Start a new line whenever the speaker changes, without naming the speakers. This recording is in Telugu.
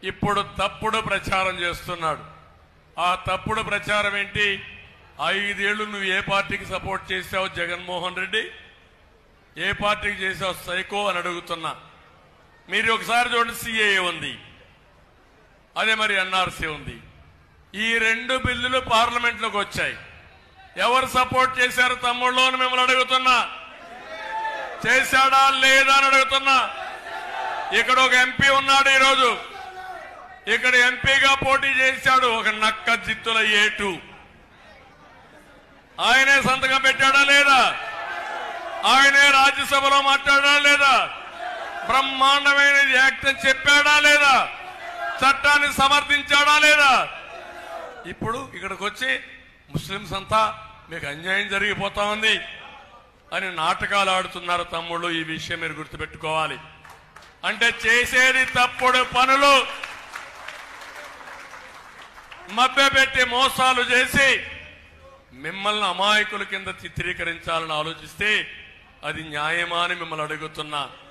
ఇప్పుడు తప్పుడు ప్రచారం చేస్తున్నాడు ఆ తప్పుడు ప్రచారం ఏంటి ఐదేళ్లు నువ్వు ఏ పార్టీకి సపోర్ట్ చేశావు జగన్మోహన్ రెడ్డి ఏ పార్టీకి చేసావు సైకో అని అడుగుతున్నా మీరు ఒకసారి చూడండి సిఏఏ ఉంది అదే మరి ఎన్ఆర్సీ ఉంది ఈ రెండు బిల్లులు పార్లమెంట్లోకి వచ్చాయి ఎవరు సపోర్ట్ చేశారు తమ్ముళ్ళు అని మిమ్మల్ని అడుగుతున్నా చేశాడా లేదా అని అడుగుతున్నా ఇక్కడ ఒక ఎంపీ ఉన్నాడు ఈరోజు ఇక్కడ ఎంపీగా పోటీ చేశాడు ఒక నక్క జిత్తుల ఏటు ఆయనే సంతకం పెట్టాడా లేదా ఆయనే రాజ్యసభలో మాట్లాడా లేదా బ్రహ్మాండమైన యాక్ట్ అని చెప్పాడా లేదా చట్టాన్ని సమర్థించాడా లేదా ఇప్పుడు ఇక్కడికి వచ్చి ముస్లింస్ అంతా మీకు అన్యాయం జరిగిపోతా ఉంది అని నాటకాలు ఆడుతున్నారు తమ్ముళ్ళు ఈ విషయం మీరు గుర్తుపెట్టుకోవాలి అంటే చేసేది తప్పుడు పనులు మభ్యపెట్టి మోసాలు చేసి మిమ్మల్ని అమాయకుల కింద చిత్రీకరించాలని ఆలోచిస్తే అది న్యాయమా అని మిమ్మల్ని అడుగుతున్నా